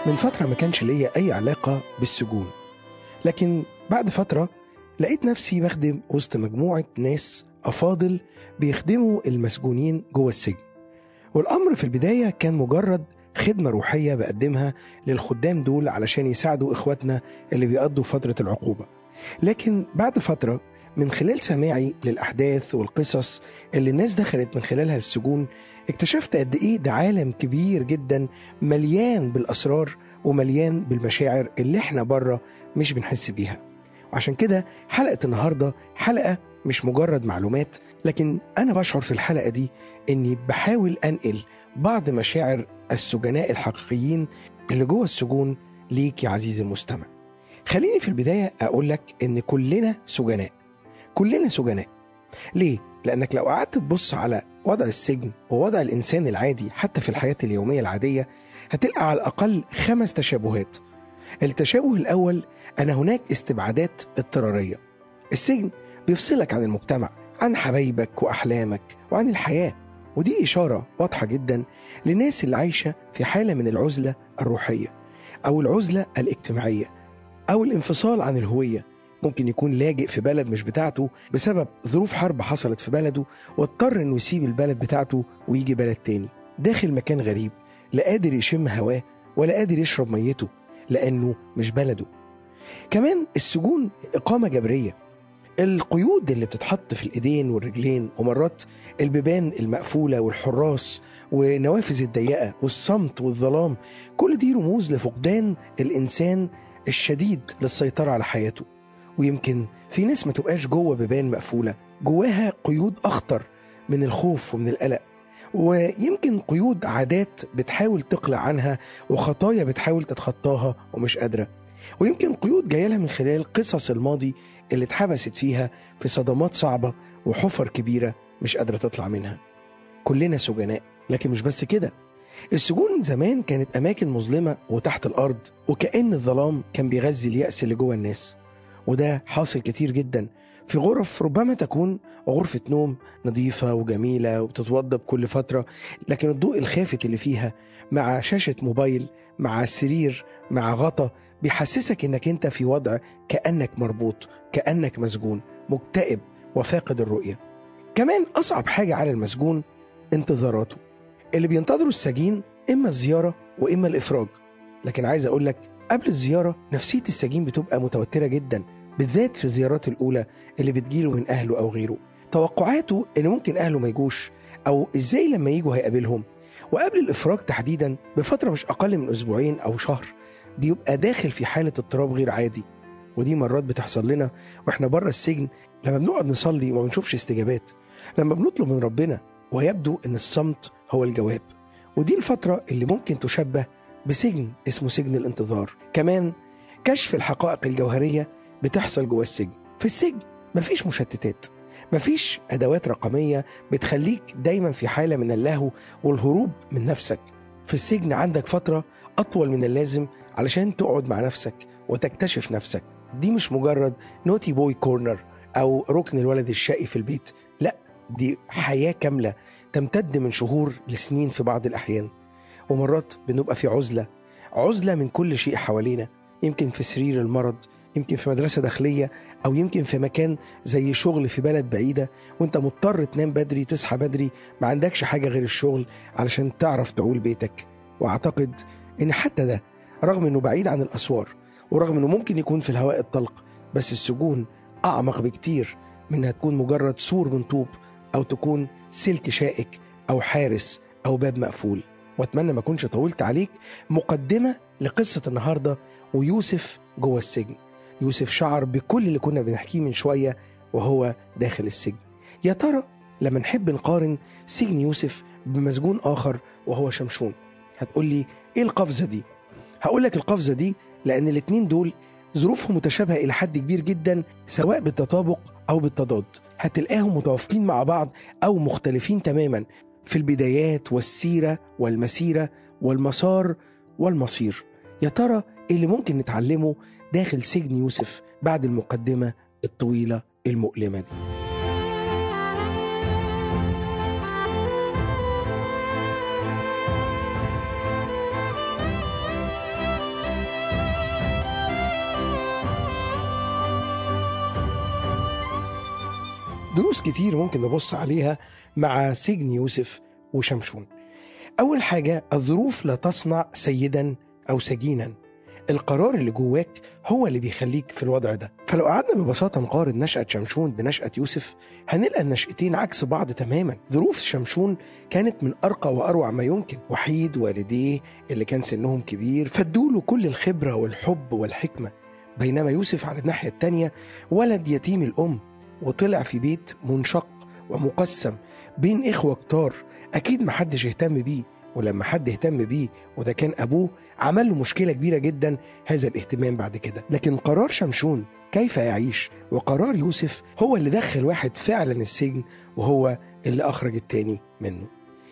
من فترة ما كانش ليا أي علاقة بالسجون لكن بعد فترة لقيت نفسي بخدم وسط مجموعة ناس أفاضل بيخدموا المسجونين جوه السجن والأمر في البداية كان مجرد خدمة روحية بقدمها للخدام دول علشان يساعدوا إخواتنا اللي بيقضوا فترة العقوبة لكن بعد فترة من خلال سماعي للأحداث والقصص اللي الناس دخلت من خلالها السجون اكتشفت قد إيه ده عالم كبير جدا مليان بالأسرار ومليان بالمشاعر اللي احنا بره مش بنحس بيها وعشان كده حلقة النهاردة حلقة مش مجرد معلومات لكن أنا بشعر في الحلقة دي إني بحاول أنقل بعض مشاعر السجناء الحقيقيين اللي جوه السجون ليك يا عزيزي المستمع خليني في البداية أقول لك إن كلنا سجناء كلنا سجناء ليه؟ لأنك لو قعدت تبص على وضع السجن ووضع الإنسان العادي حتى في الحياة اليومية العادية هتلقى على الأقل خمس تشابهات التشابه الأول أن هناك استبعادات اضطرارية السجن بيفصلك عن المجتمع عن حبايبك وأحلامك وعن الحياة ودي إشارة واضحة جدا للناس اللي عايشة في حالة من العزلة الروحية أو العزلة الاجتماعية أو الانفصال عن الهوية ممكن يكون لاجئ في بلد مش بتاعته بسبب ظروف حرب حصلت في بلده واضطر انه يسيب البلد بتاعته ويجي بلد تاني داخل مكان غريب لا قادر يشم هواه ولا قادر يشرب ميته لأنه مش بلده كمان السجون إقامة جبرية القيود اللي بتتحط في الإيدين والرجلين ومرات البيبان المقفولة والحراس ونوافذ الضيقة والصمت والظلام كل دي رموز لفقدان الإنسان الشديد للسيطرة على حياته ويمكن في ناس ما تبقاش جوه بيبان مقفولة جواها قيود أخطر من الخوف ومن القلق ويمكن قيود عادات بتحاول تقلع عنها وخطايا بتحاول تتخطاها ومش قادرة ويمكن قيود جاية لها من خلال قصص الماضي اللي اتحبست فيها في صدمات صعبة وحفر كبيرة مش قادرة تطلع منها كلنا سجناء لكن مش بس كده السجون زمان كانت أماكن مظلمة وتحت الأرض وكأن الظلام كان بيغذي اليأس اللي جوه الناس وده حاصل كتير جدا في غرف ربما تكون غرفة نوم نظيفة وجميلة وبتتوضى بكل فترة لكن الضوء الخافت اللي فيها مع شاشة موبايل مع سرير مع غطا بيحسسك انك انت في وضع كأنك مربوط كأنك مسجون مكتئب وفاقد الرؤية كمان أصعب حاجة على المسجون انتظاراته اللي بينتظروا السجين إما الزيارة وإما الإفراج لكن عايز أقول لك قبل الزيارة نفسية السجين بتبقى متوترة جدا بالذات في الزيارات الأولى اللي بتجيله من أهله أو غيره توقعاته إن ممكن أهله ما يجوش أو إزاي لما يجوا هيقابلهم وقبل الإفراج تحديدا بفترة مش أقل من أسبوعين أو شهر بيبقى داخل في حالة اضطراب غير عادي ودي مرات بتحصل لنا واحنا بره السجن لما بنقعد نصلي وما بنشوفش استجابات لما بنطلب من ربنا ويبدو ان الصمت هو الجواب ودي الفترة اللي ممكن تشبه بسجن اسمه سجن الانتظار كمان كشف الحقائق الجوهرية بتحصل جوه السجن في السجن مفيش مشتتات مفيش أدوات رقمية بتخليك دايما في حالة من اللهو والهروب من نفسك في السجن عندك فترة أطول من اللازم علشان تقعد مع نفسك وتكتشف نفسك دي مش مجرد نوتي بوي كورنر أو ركن الولد الشقي في البيت لا دي حياة كاملة تمتد من شهور لسنين في بعض الأحيان ومرات بنبقى في عزلة عزلة من كل شيء حوالينا يمكن في سرير المرض يمكن في مدرسة داخلية أو يمكن في مكان زي شغل في بلد بعيدة وانت مضطر تنام بدري تصحى بدري ما عندكش حاجة غير الشغل علشان تعرف تعول بيتك وأعتقد إن حتى ده رغم إنه بعيد عن الأسوار ورغم إنه ممكن يكون في الهواء الطلق بس السجون أعمق بكتير من إنها تكون مجرد سور من طوب أو تكون سلك شائك أو حارس أو باب مقفول وأتمنى ما أكونش طولت عليك مقدمة لقصة النهاردة ويوسف جوه السجن يوسف شعر بكل اللي كنا بنحكيه من شوية وهو داخل السجن يا ترى لما نحب نقارن سجن يوسف بمسجون آخر وهو شمشون هتقول لي إيه القفزة دي؟ هقول لك القفزة دي لأن الاتنين دول ظروفهم متشابهة إلى حد كبير جدا سواء بالتطابق أو بالتضاد هتلاقيهم متوافقين مع بعض أو مختلفين تماما في البدايات والسيرة والمسيرة والمسار والمصير يا ترى إيه اللي ممكن نتعلمه داخل سجن يوسف بعد المقدمة الطويلة المؤلمة دي دروس كتير ممكن نبص عليها مع سجن يوسف وشمشون أول حاجة الظروف لا تصنع سيدا أو سجينا القرار اللي جواك هو اللي بيخليك في الوضع ده فلو قعدنا ببساطة نقارن نشأة شمشون بنشأة يوسف هنلقى النشأتين عكس بعض تماما ظروف شمشون كانت من أرقى وأروع ما يمكن وحيد والديه اللي كان سنهم كبير فادوله كل الخبرة والحب والحكمة بينما يوسف على الناحية التانية ولد يتيم الأم وطلع في بيت منشق ومقسم بين إخوة كتار أكيد محدش اهتم بيه ولما حد اهتم بيه وده كان أبوه عمل له مشكلة كبيرة جدا هذا الاهتمام بعد كده لكن قرار شمشون كيف يعيش وقرار يوسف هو اللي دخل واحد فعلا السجن وهو اللي أخرج التاني منه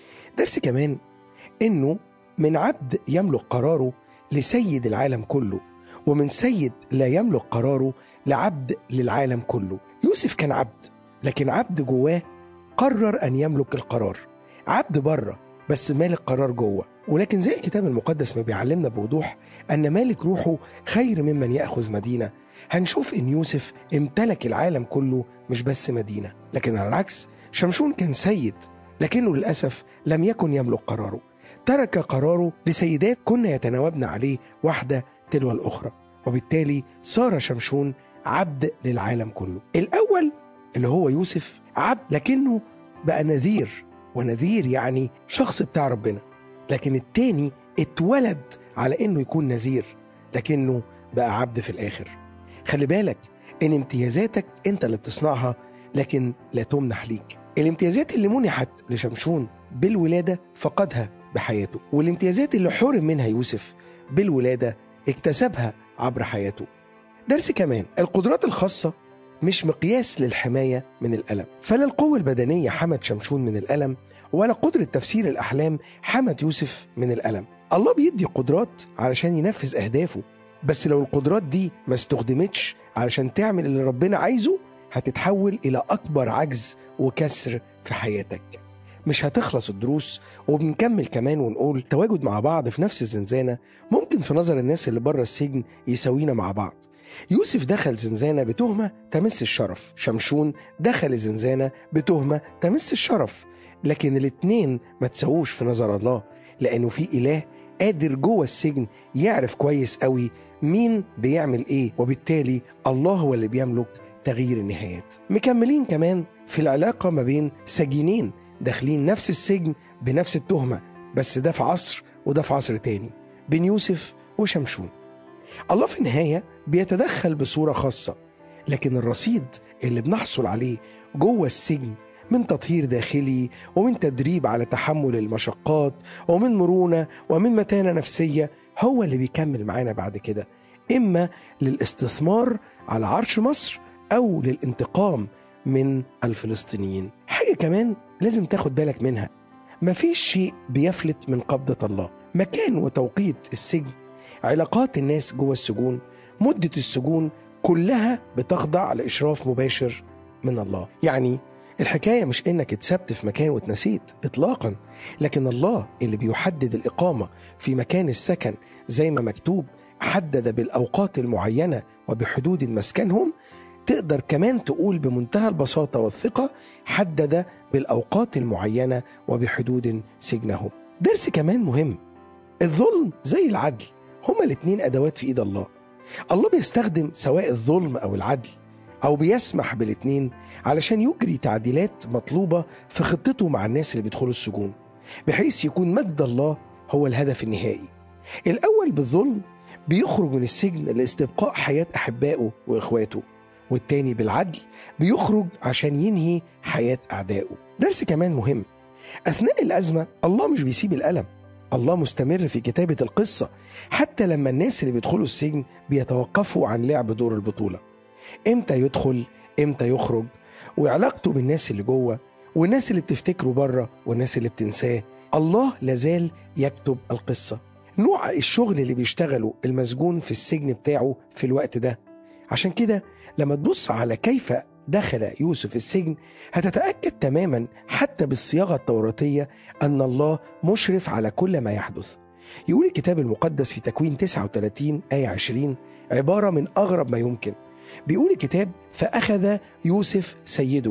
درس كمان إنه من عبد يملك قراره لسيد العالم كله ومن سيد لا يملك قراره لعبد للعالم كله يوسف كان عبد لكن عبد جواه قرر أن يملك القرار عبد بره بس مالك قرار جوه ولكن زي الكتاب المقدس ما بيعلمنا بوضوح أن مالك روحه خير ممن يأخذ مدينة هنشوف إن يوسف امتلك العالم كله مش بس مدينة لكن على العكس شمشون كان سيد لكنه للأسف لم يكن يملك قراره ترك قراره لسيدات كنا يتناوبن عليه واحدة تلو الأخرى وبالتالي صار شمشون عبد للعالم كله الأول اللي هو يوسف عبد لكنه بقى نذير ونذير يعني شخص بتاع ربنا لكن التاني اتولد على انه يكون نذير لكنه بقى عبد في الاخر خلي بالك ان امتيازاتك انت اللي بتصنعها لكن لا تمنح ليك الامتيازات اللي منحت لشمشون بالولادة فقدها بحياته والامتيازات اللي حرم منها يوسف بالولادة اكتسبها عبر حياته درس كمان القدرات الخاصة مش مقياس للحماية من الألم فلا القوة البدنية حمت شمشون من الألم ولا قدرة تفسير الأحلام حمت يوسف من الألم الله بيدي قدرات علشان ينفذ أهدافه بس لو القدرات دي ما استخدمتش علشان تعمل اللي ربنا عايزه هتتحول إلى أكبر عجز وكسر في حياتك مش هتخلص الدروس وبنكمل كمان ونقول تواجد مع بعض في نفس الزنزانة ممكن في نظر الناس اللي بره السجن يساوينا مع بعض يوسف دخل زنزانة بتهمة تمس الشرف شمشون دخل الزنزانة بتهمة تمس الشرف لكن الاتنين ما تساووش في نظر الله لأنه في إله قادر جوه السجن يعرف كويس قوي مين بيعمل ايه وبالتالي الله هو اللي بيملك تغيير النهايات مكملين كمان في العلاقة ما بين سجينين داخلين نفس السجن بنفس التهمة بس ده في عصر وده في عصر تاني بين يوسف وشمشون الله في النهاية بيتدخل بصورة خاصة لكن الرصيد اللي بنحصل عليه جوه السجن من تطهير داخلي ومن تدريب على تحمل المشقات ومن مرونة ومن متانة نفسية هو اللي بيكمل معانا بعد كده إما للاستثمار على عرش مصر أو للانتقام من الفلسطينيين حاجة كمان لازم تاخد بالك منها مفيش شيء بيفلت من قبضة الله مكان وتوقيت السجن علاقات الناس جوه السجون مدة السجون كلها بتخضع لإشراف مباشر من الله يعني الحكاية مش إنك اتثبت في مكان واتنسيت إطلاقا لكن الله اللي بيحدد الإقامة في مكان السكن زي ما مكتوب حدد بالأوقات المعينة وبحدود مسكنهم تقدر كمان تقول بمنتهى البساطة والثقة حدد بالأوقات المعينة وبحدود سجنهم درس كمان مهم الظلم زي العدل هما الاتنين أدوات في إيد الله الله بيستخدم سواء الظلم أو العدل أو بيسمح بالاتنين علشان يجري تعديلات مطلوبة في خطته مع الناس اللي بيدخلوا السجون بحيث يكون مجد الله هو الهدف النهائي الأول بالظلم بيخرج من السجن لاستبقاء حياة أحبائه وإخواته والتاني بالعدل بيخرج عشان ينهي حياة أعدائه درس كمان مهم أثناء الأزمة الله مش بيسيب الألم الله مستمر في كتابة القصة حتى لما الناس اللي بيدخلوا السجن بيتوقفوا عن لعب دور البطولة امتى يدخل امتى يخرج وعلاقته بالناس اللي جوه والناس اللي بتفتكره بره والناس اللي بتنساه الله لازال يكتب القصة نوع الشغل اللي بيشتغله المسجون في السجن بتاعه في الوقت ده عشان كده لما تبص على كيف دخل يوسف السجن هتتأكد تماما حتى بالصياغة التوراتية أن الله مشرف على كل ما يحدث يقول الكتاب المقدس في تكوين 39 آية 20 عبارة من أغرب ما يمكن بيقول الكتاب فأخذ يوسف سيده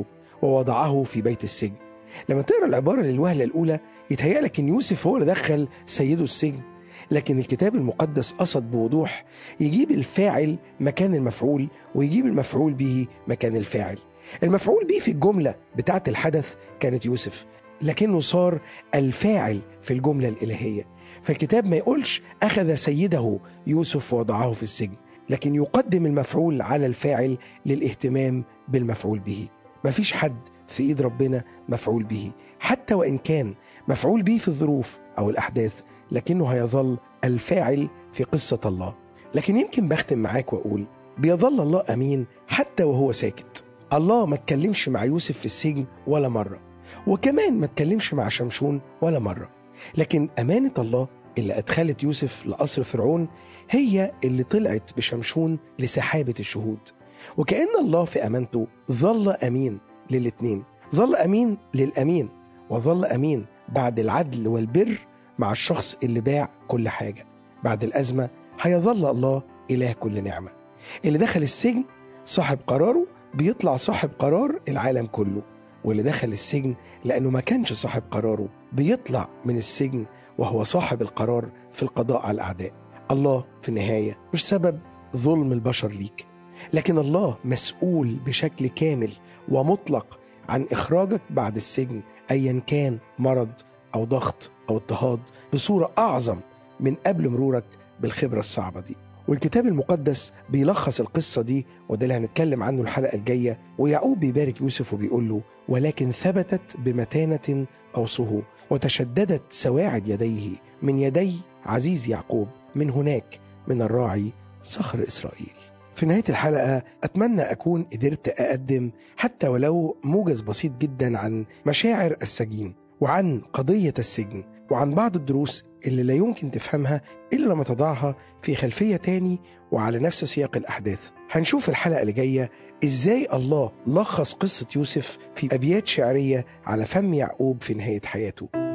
ووضعه في بيت السجن لما تقرا العباره للوهله الاولى يتهيألك ان يوسف هو اللي دخل سيده السجن لكن الكتاب المقدس قصد بوضوح يجيب الفاعل مكان المفعول ويجيب المفعول به مكان الفاعل المفعول به في الجمله بتاعه الحدث كانت يوسف لكنه صار الفاعل في الجمله الالهيه فالكتاب ما يقولش اخذ سيده يوسف ووضعه في السجن لكن يقدم المفعول على الفاعل للاهتمام بالمفعول به مفيش حد في ايد ربنا مفعول به حتى وان كان مفعول به في الظروف او الاحداث لكنه هيظل الفاعل في قصه الله لكن يمكن بختم معاك واقول بيظل الله امين حتى وهو ساكت الله ما اتكلمش مع يوسف في السجن ولا مره وكمان ما اتكلمش مع شمشون ولا مره لكن امانه الله اللي ادخلت يوسف لقصر فرعون هي اللي طلعت بشمشون لسحابه الشهود وكأن الله في أمانته ظل أمين للاتنين ظل أمين للأمين وظل أمين بعد العدل والبر مع الشخص اللي باع كل حاجة بعد الأزمة هيظل الله إله كل نعمة اللي دخل السجن صاحب قراره بيطلع صاحب قرار العالم كله واللي دخل السجن لأنه ما كانش صاحب قراره بيطلع من السجن وهو صاحب القرار في القضاء على الأعداء الله في النهاية مش سبب ظلم البشر ليك لكن الله مسؤول بشكل كامل ومطلق عن اخراجك بعد السجن ايا كان مرض او ضغط او اضطهاد بصوره اعظم من قبل مرورك بالخبره الصعبه دي والكتاب المقدس بيلخص القصة دي وده اللي هنتكلم عنه الحلقة الجاية ويعقوب بيبارك يوسف وبيقول له ولكن ثبتت بمتانة قوسه وتشددت سواعد يديه من يدي عزيز يعقوب من هناك من الراعي صخر إسرائيل في نهاية الحلقة أتمنى أكون قدرت أقدم حتى ولو موجز بسيط جدا عن مشاعر السجين وعن قضية السجن وعن بعض الدروس اللي لا يمكن تفهمها إلا لما تضعها في خلفية تاني وعلى نفس سياق الأحداث هنشوف الحلقة اللي جاية إزاي الله لخص قصة يوسف في أبيات شعرية على فم يعقوب في نهاية حياته